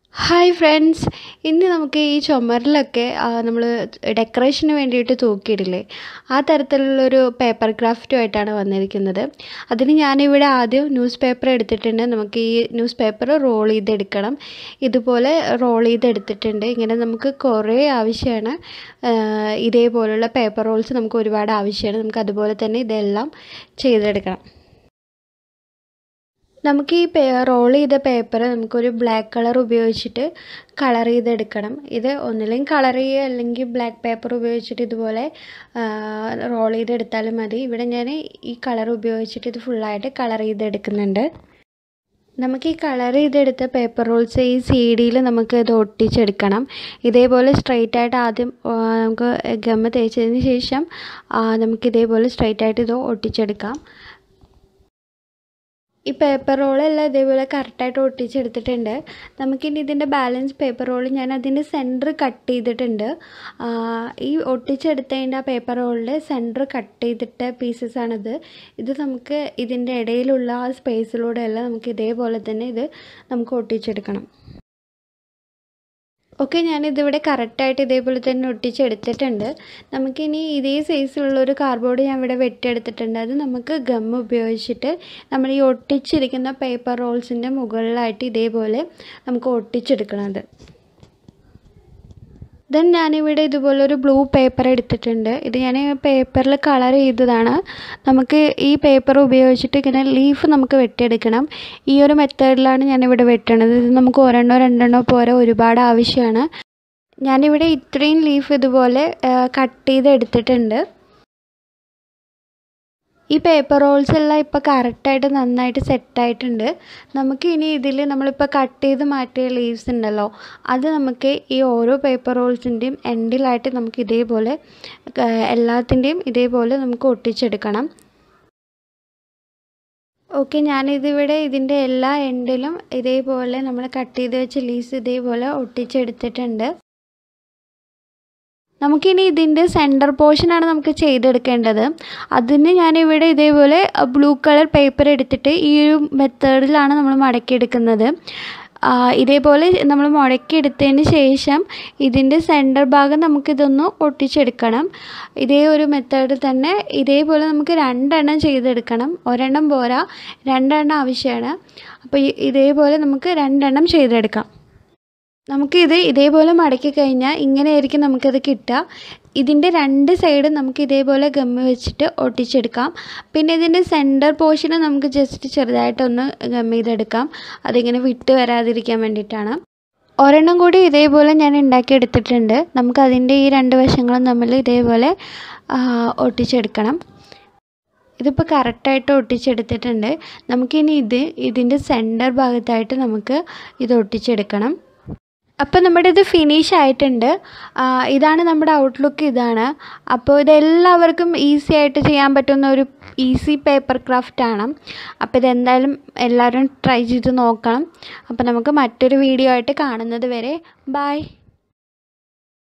hi friends ഇന്ന് നമുക്ക് ഈ ചുമരിലൊക്കെ നമ്മൾ ഡെക്കറേഷന് വേണ്ടിയിട്ട് തൂക്കിയിടില്ലേ ആ തരത്തിലുള്ളൊരു പേപ്പർ ക്രാഫ്റ്റുമായിട്ടാണ് വന്നിരിക്കുന്നത് അതിന് ഞാനിവിടെ ആദ്യം ന്യൂസ് പേപ്പർ എടുത്തിട്ടുണ്ട് നമുക്ക് ഈ ന്യൂസ് പേപ്പർ റോൾ ചെയ്തെടുക്കണം ഇതുപോലെ റോൾ ചെയ്തെടുത്തിട്ടുണ്ട് ഇങ്ങനെ നമുക്ക് കുറേ ആവശ്യമാണ് ഇതേപോലുള്ള പേപ്പർ റോൾസ് നമുക്ക് ഒരുപാട് ആവശ്യമാണ് നമുക്ക് അതുപോലെ തന്നെ ഇതെല്ലാം ചെയ്തെടുക്കണം നമുക്ക് ഈ പേ റോൾ ചെയ്ത പേപ്പർ നമുക്കൊരു ബ്ലാക്ക് കളർ ഉപയോഗിച്ചിട്ട് കളർ ചെയ്തെടുക്കണം ഇത് ഒന്നില്ലെങ്കിൽ കളർ ചെയ്യുക അല്ലെങ്കിൽ ബ്ലാക്ക് പേപ്പർ ഉപയോഗിച്ചിട്ട് ഇതുപോലെ റോൾ ചെയ്തെടുത്താലും മതി ഇവിടെ ഞാൻ ഈ കളർ ഉപയോഗിച്ചിട്ട് ഇത് ഫുള്ളായിട്ട് കളർ ചെയ്തെടുക്കുന്നുണ്ട് നമുക്ക് ഈ കളർ ചെയ്തെടുത്ത പേപ്പർ റോൾസ് ഈ സി ഡിയിൽ നമുക്ക് ഇത് ഒട്ടിച്ചെടുക്കണം ഇതേപോലെ സ്ട്രെയിറ്റ് ആയിട്ട് ആദ്യം നമുക്ക് ഗമ്മ തേച്ചതിന് ശേഷം നമുക്ക് ഇതേപോലെ സ്ട്രെയിറ്റ് ആയിട്ട് ഇത് ഒട്ടിച്ചെടുക്കാം ഈ പേപ്പർ റോളെല്ലാം ഇതേപോലെ കറക്റ്റായിട്ട് ഒട്ടിച്ചെടുത്തിട്ടുണ്ട് നമുക്കിനി ഇതിൻ്റെ ബാലൻസ് പേപ്പർ റോൾ ഞാൻ അതിൻ്റെ സെൻറ്റർ കട്ട് ചെയ്തിട്ടുണ്ട് ഈ ഒട്ടിച്ചെടുത്തതിൻ്റെ ആ പേപ്പർ റോളിൻ്റെ സെൻറ്റർ കട്ട് ചെയ്തിട്ട പീസസ് ആണിത് ഇത് നമുക്ക് ഇതിൻ്റെ ഇടയിലുള്ള ആ സ്പേസിലൂടെയെല്ലാം നമുക്ക് ഇതേപോലെ തന്നെ ഇത് നമുക്ക് ഒട്ടിച്ചെടുക്കണം ഓക്കെ ഞാനിതിവിടെ കറക്റ്റായിട്ട് ഇതേപോലെ തന്നെ ഒട്ടിച്ചെടുത്തിട്ടുണ്ട് നമുക്കിനി ഇതേ സൈസിലുള്ള ഒരു കാർഡ്ബോർഡ് ഞാൻ ഇവിടെ വെട്ടിയെടുത്തിട്ടുണ്ട് അത് നമുക്ക് ഗം ഉപയോഗിച്ചിട്ട് നമ്മൾ ഈ ഒട്ടിച്ചിരിക്കുന്ന പേപ്പർ റോൾസിൻ്റെ മുകളിലായിട്ട് ഇതേപോലെ നമുക്ക് ഒട്ടിച്ചെടുക്കണത് ദെൻ ഞാനിവിടെ ഇതുപോലെ ഒരു ബ്ലൂ പേപ്പർ എടുത്തിട്ടുണ്ട് ഇത് ഞാൻ പേപ്പറിൽ കളർ ചെയ്തതാണ് നമുക്ക് ഈ പേപ്പർ ഉപയോഗിച്ചിട്ട് ഇങ്ങനെ ലീഫ് നമുക്ക് വെട്ടിയെടുക്കണം ഈ ഒരു മെത്തേഡിലാണ് ഞാനിവിടെ വെട്ടണത് ഇത് നമുക്ക് ഒരെണ്ണോ രണ്ടെണ്ണോ പോരെ ഒരുപാട് ആവശ്യമാണ് ഞാനിവിടെ ഇത്രയും ലീഫ് ഇതുപോലെ കട്ട് ചെയ്ത് എടുത്തിട്ടുണ്ട് ഈ പേപ്പർ റോൾസ് എല്ലാം ഇപ്പോൾ കറക്റ്റായിട്ട് നന്നായിട്ട് സെറ്റായിട്ടുണ്ട് നമുക്ക് ഇനി ഇതിൽ നമ്മളിപ്പോൾ കട്ട് ചെയ്ത് മാറ്റിയ ലീവ്സ് ഉണ്ടല്ലോ അത് നമുക്ക് ഈ ഓരോ പേപ്പർ റോൾസിൻ്റെയും എൻഡിലായിട്ട് നമുക്ക് ഇതേപോലെ എല്ലാത്തിൻ്റെയും ഇതേപോലെ നമുക്ക് ഒട്ടിച്ചെടുക്കണം ഓക്കെ ഞാനിതിവിടെ ഇതിൻ്റെ എല്ലാ എൻഡിലും ഇതേപോലെ നമ്മൾ കട്ട് ചെയ്ത് വെച്ച ലീവ്സ് ഇതേപോലെ ഒട്ടിച്ചെടുത്തിട്ടുണ്ട് നമുക്കിനി ഇതിൻ്റെ സെൻറ്റർ പോർഷനാണ് നമുക്ക് ചെയ്തെടുക്കേണ്ടത് അതിന് ഞാനിവിടെ ഇതേപോലെ ബ്ലൂ കളർ പേപ്പർ എടുത്തിട്ട് ഈ ഒരു മെത്തേഡിലാണ് നമ്മൾ മടക്കിയെടുക്കുന്നത് ഇതേപോലെ നമ്മൾ മുടക്കിയെടുത്തതിന് ശേഷം ഇതിൻ്റെ സെൻറ്റർ ഭാഗം നമുക്കിതൊന്ന് ഒട്ടിച്ചെടുക്കണം ഇതേ ഒരു മെത്തേഡിൽ തന്നെ ഇതേപോലെ നമുക്ക് രണ്ടെണ്ണം ചെയ്തെടുക്കണം ഒരെണ്ണം പോരാ രണ്ടെണ്ണം ആവശ്യമാണ് അപ്പോൾ ഇതേപോലെ നമുക്ക് രണ്ടെണ്ണം ചെയ്തെടുക്കാം നമുക്കിത് ഇതേപോലെ മടക്കി കഴിഞ്ഞാൽ ഇങ്ങനെയായിരിക്കും നമുക്കത് കിട്ടുക ഇതിൻ്റെ രണ്ട് സൈഡും നമുക്ക് ഇതേപോലെ ഗമ്മ് വെച്ചിട്ട് ഒട്ടിച്ചെടുക്കാം പിന്നെ ഇതിൻ്റെ സെൻറ്റർ പോർഷന് നമുക്ക് ജസ്റ്റ് ചെറുതായിട്ടൊന്ന് ഗമ്മ് ചെയ്തെടുക്കാം അതിങ്ങനെ വിട്ട് വരാതിരിക്കാൻ വേണ്ടിയിട്ടാണ് ഒരെണ്ണം കൂടി ഇതേപോലെ ഞാൻ ഉണ്ടാക്കിയെടുത്തിട്ടുണ്ട് നമുക്ക് അതിൻ്റെ ഈ രണ്ട് വശങ്ങളും തമ്മിൽ ഇതേപോലെ ഒട്ടിച്ചെടുക്കണം ഇതിപ്പോൾ കറക്റ്റായിട്ട് ഒട്ടിച്ചെടുത്തിട്ടുണ്ട് നമുക്കിനി ഇത് ഇതിൻ്റെ സെൻറ്റർ ഭാഗത്തായിട്ട് നമുക്ക് ഇത് ഒട്ടിച്ചെടുക്കണം അപ്പോൾ നമ്മുടെ ഇത് ഫിനിഷ് ആയിട്ടുണ്ട് ഇതാണ് നമ്മുടെ ഔട്ട്ലുക്ക് ഇതാണ് അപ്പോൾ ഇതെല്ലാവർക്കും ഈസി ആയിട്ട് ചെയ്യാൻ പറ്റുന്ന ഒരു ഈസി പേപ്പർ ക്രാഫ്റ്റ് ആണ് അപ്പോൾ ഇതെന്തായാലും എല്ലാവരും ട്രൈ ചെയ്ത് നോക്കണം അപ്പോൾ നമുക്ക് മറ്റൊരു വീഡിയോ ആയിട്ട് കാണുന്നത് വരെ ബായ്